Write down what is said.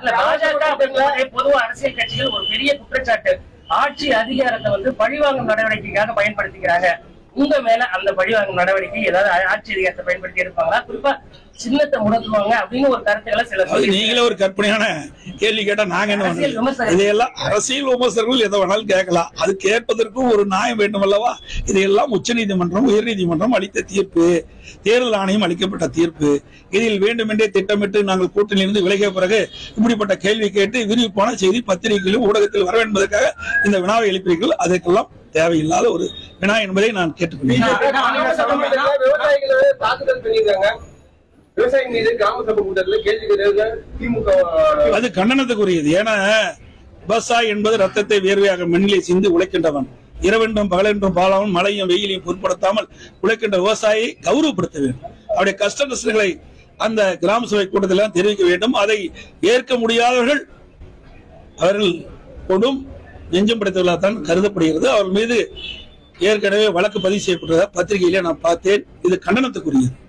இல்ல பாஜக அப்படிங்கிறதே பொதுவா அரசியல் கட்சிகள் ஒரு பெரிய குற்றச்சாட்டு ஆட்சி அதிகாரத்தை வந்து பழிவாங்கும் நடவடிக்கைக்காக பயன்படுத்திக்கிறாங்க உங்க மேல அந்த பழிவாங்கும் நடவடிக்கை ஏதாவது ஆ- ஆட்சி அதிகாரத்தை பயன்படுத்தி இருப்பாங்களா குறிப்பா சின்னத்தை முடக்குவாங்க அப்படின்னு ஒரு கருத்துக்களை சில அது நீங்களே ஒரு கற்பனையான கேள்வி கேட்டா நாங்க என்ன அரசியல் பண்ணுறது விமர்சகர்கள். இதையெல்லாம் அரசியல் விமர்சகர்கள் எதை வேணாலும் கேட்கலாம் அது கேட்பதற்கும் ஒரு நியாயம் வேண்டும் அல்லவா இதையெல்லாம் உச்சநீதிமன்றம் உயர்நீதிமன்றம் அளித்த தீர்ப்பு தேர்தல் ஆணையம் அளிக்கப்பட்ட தீர்ப்பு இதில் வேண்டுமென்றே திட்டமிட்டு நாங்கள் கூட்டணியிலிருந்து விலகிய பிறகு இப்படிப்பட்ட கேள்வி கேட்டு விரிவிப்பான செய்தி பத்திரிகைகளிலும் ஊடகத்தில் வர என்பதற்காக இந்த வினாவை எழுப்பியிருக்கிறீர்கள் அதற்கெல்லாம் தேவையில்லாத ஒரு வினா என்பதை நான் கேட்டுக்கொள்கிறேன் கிராம சபை கூட்டத்துல விவசாயிகளை தாக்குதல் பண்ணியிருக்காங்க விவசாயி மீது கிராம சபை கூட்டத்துல கேள்வி கேட்க திமுக அது கண்டனத்துக்குரியது ஏன்னா விவசாயி என்பது ரத்தத்தை வேர்வையாக மண்ணிலே சிந்து உழைக்கின்றவன் இரவென்றும் பகலென்றும் பாலாவும் மழையும் வெயிலையும் பொருட்படுத்தாமல் உழைக்கின்ற விவசாயியை கௌரவப்படுத்த வேண்டும் அவருடைய கஷ்ட நஷ்டங்களை அந்த கிராம சபை கூட்டத்தில் தெரிவிக்க வேண்டும் அதை ஏற்க முடியாதவர்கள் அவர்கள் கொடும் நெஞ்சம் படைத்தவர்களாக தான் கருதப்படுகிறது அவர்கள் மீது ஏற்கனவே வழக்கு பதிவு செய்யப்பட்டதா பத்திரிகையிலே நான் பார்த்தேன் இது கண்டனத்துக்குரியது